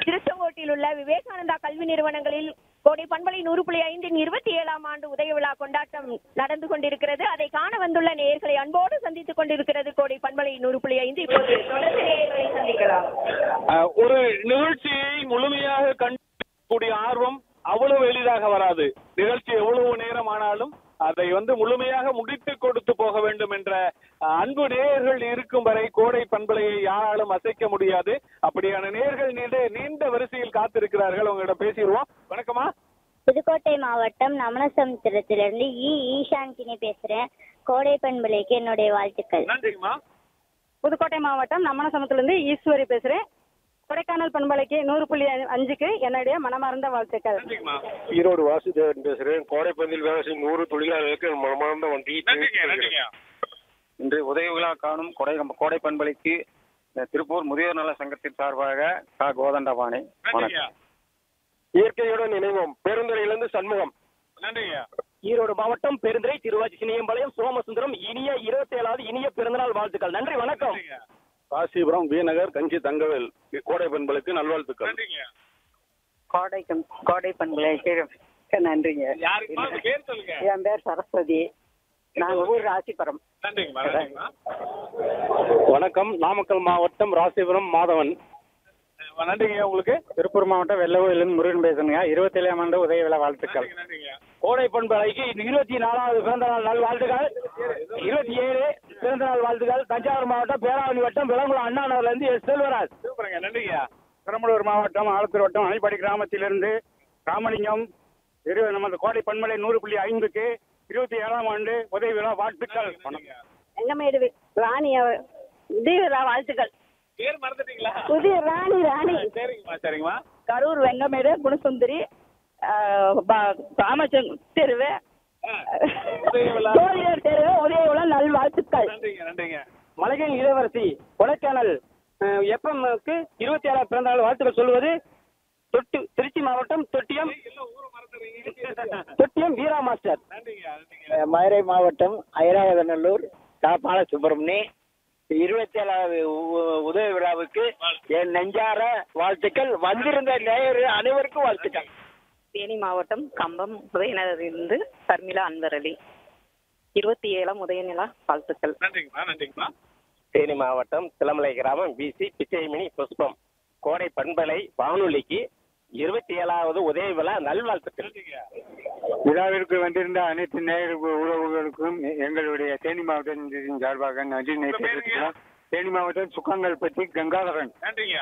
திருச்செங்கோட்டில் உள்ள விவேகானந்தா கல்வி நிறுவனங்களில் கோடை பண்பலை நூறு புள்ளி ஐந்தின் இருபத்தி ஏழாம் ஆண்டு உதய விழா கொண்டாட்டம் நடந்து கொண்டிருக்கிறது அதை காண வந்துள்ள நேயர்களை அன்போடு சந்தித்துக் கொண்டிருக்கிறது கோடை பண்பலை நூறு புள்ளி ஐந்து இப்போது தொடர்ந்து நேயர்களை சந்திக்கலாம் அஹ், ஒரு நிகழ்ச்சியை முழுமையாக கண்டக்கூடிய ஆர்வம் அவ்வளவு எளிதாக வராது நிகழ்ச்சி எவ்வளவு நேரம் ஆனாலும் அதை வந்து முழுமையாக முடித்து கொடுத்து போக வேண்டும் என்ற அஹ், அன்பு நேயர்கள் இருக்கும் வரை கோடை பண்பலையை யாராலும் அசைக்க முடியாது அப்படியான நேயர்கள் நீண்ட நீண்ட வரிசையில் காத்திருக்கிறார்கள் உங்களிடம் பேசிடுவோம் வணக்கமா புதுக்கோட்டை மாவட்டம் நமனசமுத்திரத்திலிருந்து இ ஈஷாந்தினி பேசுறேன் கோடை பண்பலைக்கு என்னுடைய வாழ்த்துக்கள் நன்றிங்கம்மா புதுக்கோட்டை மாவட்டம் நம்மனசமத்திலிருந்து ஈஸ்வரி பேசுறேன் கொடைக்கானல் பண்பலைக்கு நூறு புள்ளி அஞ்சு- அஞ்சுக்கு என்னுடைய மனமார்ந்த வாழ்த்துக்கள் நன்றிங்கம்மா ஈரோடு வாசுதேவன் பேசுகிறேன் கோடைப்பந்தில் வேலை செய்யும் நூறு தொழிலாளர்களுக்கு என் மனமார்ந்த வண்டி நன்றிங்க நன்றிங்க இன்று உதவி விழா காணும் கொடை கோடை பண்பலைக்கு அஹ், திருப்பூர் முதியோர் நல சங்கத்தின் சார்பாக கா கோதண்டபாணி நன்றிங்க இயற்கையுடன் இணைவோம் பெருந்துறையிலிருந்து சண்முகம் நன்றிங்க ஈரோடு மாவட்டம் பெருந்துறை திருவாச்சி சினியம்பாளையம் சோமசுந்தரம் இனிய இருபத்தி ஏழாவது இனிய பிறந்தநாள் வாழ்த்துக்கள் நன்றி வணக்கம் நன்றிங்க காசிபுரம் வீநகர் கஞ்சி தங்கவேல் கோடை பண்பலைக்கு நல்வாழ்த்துக்கள் நன்றிங்க கோடை கோடை பண்பலைக்கு நன்றிங்க யாருக்குமா உங்க பேர் சொல்லுங்க என் பேர் சரஸ்வதி நாங்க ஊர் ராசிபுரம் நன்றிங்கம்மா நன்றிங்கம்மா வணக்கம் நாமக்கல் மாவட்டம் ராசிபுரம் மாதவன் அஹ், நன்றிங்க உங்களுக்கு திருப்பூர் மாவட்டம் வெள்ளகோயிலிருந்து முருகன் பேசுறேங்க இருபத்தி ஏழாம் ஆண்டு உதவி விழா வாழ்த்துக்கள் நன்றிங்க நன்றிங்க கோடை பண்பலைக்கு இருபத்தி நாலாவது பிறந்த நாள் நல் வாழ்த்துக்கள் இருபத்தி ஏழு பிறந்த நாள் வாழ்த்துக்கள் தஞ்சாவூர் மாவட்டம் பேராவணி வட்டம் விலங்குளம் அண்ணா நகர்ல இருந்து எஸ் செல்வராஜ் சூப்பருங்க நன்றிங்க பெரம்பலூர் மாவட்டம் ஆலத்தூர் வட்டம் அணைப்படி கிராமத்திலிருந்து ராமலிங்கம் இரு நமது கோடை பண்பலை நூறு புள்ளி ஐந்துக்கு இருபத்தி ஏழாம் ஆண்டு உதவி விழா வாழ்த்துக்கள் நன்றிங்க. எங்கமேடு ராணி அவ- உதய வாழ்த்துக்கள் பேர் மறந்துட்டீங்களா புதிய ராணி ராணி சரிங்கம்மா சரிங்கம்மா கரூர் வெங்கமேடு குணசுந்தரி ராமச்சங் தெருவு உதய விழா. சோழியர் தெருவு உதயகுல நல் வாழ்த்துக்கள் நன்றிங்க நன்றிங்க மலைகளின் இளவரசி கொடைக்கானல் எஃப்எம்க்கு இருபத்தி ஏழாவது பிறந்த நாள் வாழ்த்துக்கள் சொல்வது தொட்டு திருச்சி மாவட்டம் தொட்டியம் எல்லாம் ஊரை மறந்துடுறீங்க தொட்டியம் வீரா மாஸ்டர் நன்றிங்க நன்றிங்க மதுரை மாவட்டம் ஐராவதநல்லூர் கா பாலசுப்ரமணி இருபத்தி ஏழாவது உதவி விழாவுக்கு என் நெஞ்சார வாழ்த்துக்கள் வந்திருந்த நேயர் அனைவருக்கும் வாழ்த்துக்கள் தேனி மாவட்டம் கம்பம் உதயநகரிலிருந்து சர்மிளா அன்பரளி இருபத்தி ஏழாம் உதயநிலா வாழ்த்துக்கள் நன்றிங்கம்மா நன்றிங்கம்மா தேனி மாவட்டம் சிலமலை கிராமம் பிசி பிச்சைமணி புஷ்பம் கோடை பண்பலை வானொலிக்கு இருபத்தி ஏழாவது உதவி விழா நல்வாழ்த்துக்கள் நன்றிங்க விழாவிற்கு வந்திருந்த அனைத்து நேயர் உறவுகளுக்கும் எங்களுடைய தேனி மாவட்டத்தின் சார்பாக நன்றி உங்க பேருங்க? தெரிவித்துக்கிறோம் தேனி மாவட்டம் சுக்காங்கல்பட்டி கங்காதரன் நன்றிங்க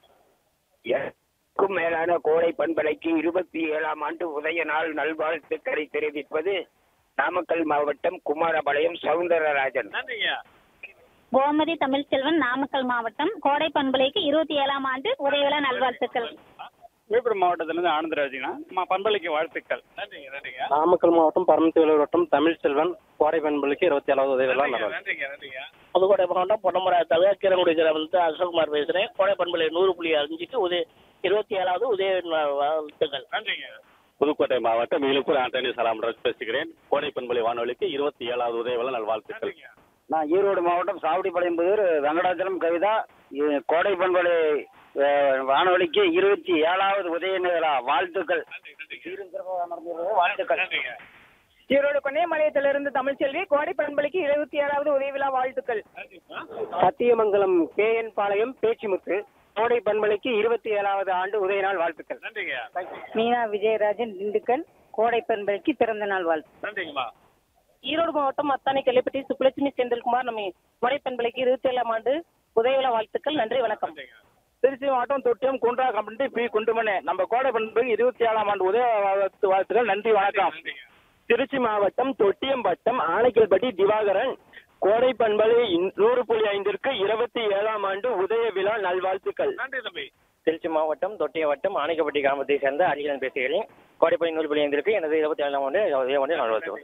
க்கும் மேலான கோடை பண்பலைக்கு இருபத்தி ஏழாம் ஆண்டு உதய நாள் நல்வாழ்த்துக்களை தெரிவிப்பது நாமக்கல் மாவட்டம் குமாரபாளையம் சவுந்தரராஜன் நன்றிங்க கோமதி தமிழ்ச்செல்வன் நாமக்கல் மாவட்டம் கோடை பண்பலைக்கு இருபத்தி ஏழாம் ஆண்டு உதய விழா நல்வாழ்த்துக்கள் விழுப்புரம் மாவட்டத்திலிருந்து ஆனந்தராஜுங்க நம்ம பண்பலைக்கு வாழ்த்துக்கள் நன்றிங்க நன்றிங்க நாமக்கல் மாவட்டம் பரமத்திவேலூர் வட்டம் தமிழ்ச்செல்வன் கோடை பண்பலைக்கு இருபத்தி ஏழாவது உதவி விழா நன்றிங்க நன்றிங்க நன்றிங்க புதுக்கோட்டை மாவட்டம் பொன்னமரா தவிர கீரங்குடி கிராமத்து அசோக்குமார் பேசுகிறேன் கோடை பண்பலை நூறு புள்ளி அஞ்சுக்கு உதய இருபத்தி ஏழாவது உதய வாழ்த்துக்கள் நன்றிங்க புதுக்கோட்டை மாவட்டம் இழுப்பூர் ஆண்டனி சலாம்ராஜ் பேசுகிறேன் கோடை பண்பலை வானொலிக்கு இருபத்தி ஏழாவது உதவி விழா நல்வாழ்த்துக்கள் நன்றிங்க நான் ஈரோடு மாவட்டம் சாவடிப்பாளையம் புதூர் வெங்கடாச்சலம் கவிதா இ- கோடை பண்பலை அஹ், வானொலிக்கு இருபத்தி ஏழாவது உதய விழா வாழ்த்துக்கள் வாழ்த்துக்கள் நன்றிங்க ஈரோடு கொன்னையமலையத்திலிருந்து தமிழ்ச்செல்வி கோடை பண்பலைக்கு இருபத்தி ஏழாவது உதய விழா வாழ்த்துக்கள் நன்றிங்கம்மா சத்தியமங்கலம் கே என் பாளையம் பேச்சிமுத்து கோடை பண்பலைக்கு இருபத்தி ஏழாவது ஆண்டு உதய நாள் வாழ்த்துக்கள் நன்றிங்க மீனா விஜயராஜன் திண்டுக்கல் கோடை பண்பலைக்கு பிறந்த நாள் வாழ்த்து நன்றிங்கம்மா ஈரோடு மாவட்டம் அத்தானி கல்லிப்பட்டி சுப்புலட்சுமி செந்தில்குமார் நம்ம கோடை பண்பலைக்கு இருபத்தி ஏழாம் ஆண்டு உதய விழா வாழ்த்துக்கள் நன்றி வணக்கம் நன்றிங்க திருச்சி மாவட்டம் தொட்டியம் குன்றா கம்பெனி பி குண்டுமணி நம்ம கோடை பண்பலைக்கு இருபத்தி ஏழாம் ஆண்டு உதய வாழ்த்து வாழ்த்துக்கள் நன்றி வணக்கம் நன்றிங்க திருச்சி மாவட்டம் தொட்டியம் வட்டம் ஆனைக்கல்பட்டி திவாகரன் கோடை பண்பலை நூறு புள்ளி ஐந்திற்கு இருபத்தி ஏழாம் ஆண்டு உதய விழா நல்வாழ்த்துக்கள் நன்றி தம்பி திருச்சி மாவட்டம் தொட்டிய வட்டம் ஆனைக்கப்பட்டி கிராமத்தை சேர்ந்த அரிகலன் பேசுகிறேன் கோடைப்பள்ளி நூறு புள்ளி ஐந்திற்கு எனது இருபத்தி ஏழாம் ஆண்டு உதய ஆண்டு நல்வாழ்த்துக்கள்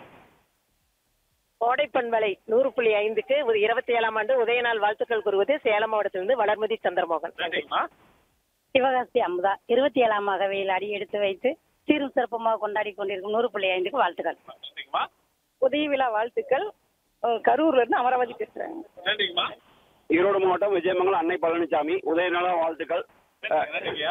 கோடை பண்பலை நூறு புள்ளி ஐந்துக்கு இருபத்தி ஏழாம் ஆண்டு உதய நாள் வாழ்த்துக்கள் கூறுவது சேலம் மாவட்டத்திலிருந்து வளர்மதி சந்திரமோகன் நன்றிங்கம்மா சிவகாசி அமுதா இருபத்தி ஏழாம் வகையில் அடி எடுத்து வைத்து சீரும் சிறப்புமாக கொண்டாடி கொண்டிருக்கும் நூறு புள்ளி ஐந்துக்கு வாழ்த்துக்கள் நன்றிங்கம்மா உதய விழா வாழ்த்துக்கள் அஹ் கரூர்ல இருந்து அமராவதி பேசுறேன் நன்றிங்கம்மா ஈரோடு மாவட்டம் விஜயமங்கலம் அன்னை பழனிசாமி உதயநல வாழ்த்துக்கள் நன்றிங்க நன்றிங்க